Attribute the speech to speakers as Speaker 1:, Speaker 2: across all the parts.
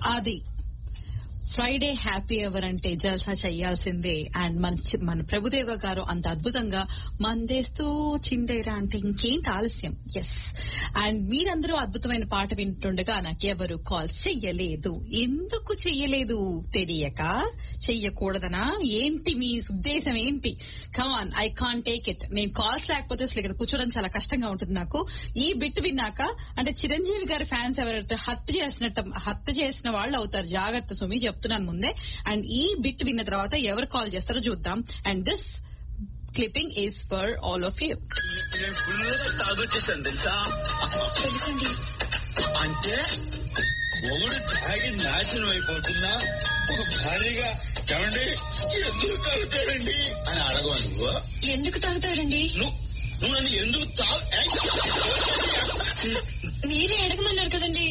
Speaker 1: అది Friday happy hour అంటే జల్సా చెయ్యాల్సిందే and మన చి- మన ప్రభుదేవ గారు అంత అద్భుతంగా మందేస్తూ చిందేరా అంటే ఇంకేంటి ఆలస్యం ఎస్ అండ్ మీరందరూ అద్భుతమైన పాట వింటుండగా నాకెవరు కాల్స్ చెయ్యలేదు ఎందుకు చెయ్యలేదు తెలియక చెయ్యకూడదనా ఏంటి మీ ఉద్దేశం ఏంటి come on I can take it నేను కాల్స్ లేకపోతే అసలు ఇక్కడ కూర్చోవడం చాలా కష్టంగా ఉంటుంది నాకు ఈ బిట్ విన్నాక అంటే చిరంజీవి గారి ఫ్యాన్స్ ఎవరైతే హత్య చేసినట్టు హత్య చేసిన వాళ్ళు అవుతారు జాగ్రత్త సుమి చెప్తున్నాను ముందే అండ్ ఈ బిట్ విన్న తర్వాత ఎవరు కాల్ చేస్తారో చూద్దాం and this clipping is for all of you
Speaker 2: నేను ఫుల్ గా తాగొచ్చేసాను తెలుసా
Speaker 3: తెలుసండి
Speaker 2: అంటే మొగుడు తాగి నాశనం అయిపోతున్నా ఒక భారీగా ఏమండి ఎందుకు తాగుతాడండి అని అడగవా నువ్వు
Speaker 3: ఎందుకు తాగుతారండి
Speaker 2: నువ్వు నువ్వు నన్ను ఎందుకు తాగు ఏయ్!
Speaker 3: మీరే అడగమన్నారు కదండి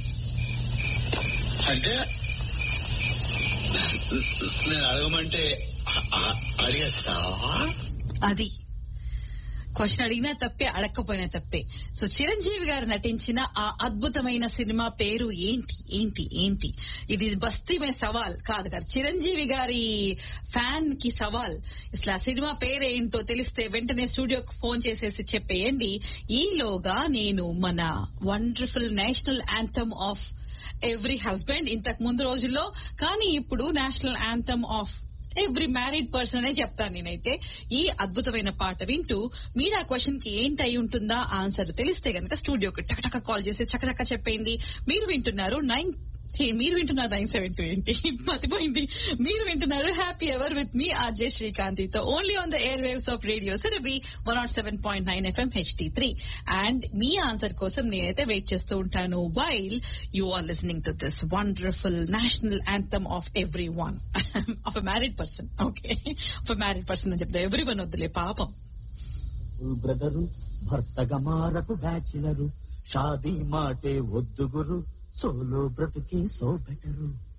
Speaker 2: అంటే నేను అడగమంటే అ- అ- అడిగేస్తావా
Speaker 1: అది క్వశ్చన్ అడిగినా తప్పే అడగకపోయినా తప్పే సో చిరంజీవి గారు నటించిన ఆ అద్భుతమైన సినిమా పేరు ఏంటి ఏంటి ఏంటి ఇది బస్తీ మే సవాల్ కాదు కాదు చిరంజీవి గారి ఫ్యాన్ కి సవాల్ అసలు ఆ సినిమా పేరు ఏంటో తెలిస్తే వెంటనే స్టూడియోకి ఫోన్ చేసేసి చెప్పేయండి ఈలోగా నేను మన wonderful national anthem of every husband ఇంతకు ముందు రోజుల్లో కానీ ఇప్పుడు national anthem of every married person అనే చెప్తాను నేనైతే ఈ అద్భుతమైన పాట వింటూ మీరు ఆ క్వశ్చన్ కి ఏంటి అయి ఉంటుందా ఆన్సర్ తెలిస్తే గనక స్టూడియోకి టకటక కాల్ చేసి చకచక చెప్పండి మీరు వింటున్నారు నైన్ మీరు వింటున్నారు నైన్ సెవెన్ టూ ఏంటి మతిపోయింది మీరు వింటున్నారు happy ever with me RJ శ్రీకాంతితో only on the air waves of radio Surabhi one not seven point nine FM HT three and మీ ఆన్సర్ కోసం నేనైతే వెయిట్ చేస్తూ ఉంటాను while you are listening to this wonderful national anthem of every one of a married person okay of a married person అని చెప్తా every one వద్దులే పాపం
Speaker 4: brother భర్తగా మారకు బ్యాచిలరు షాదీ మాటే వద్దు గురు సోలో బ్రతుకి సో బెటరు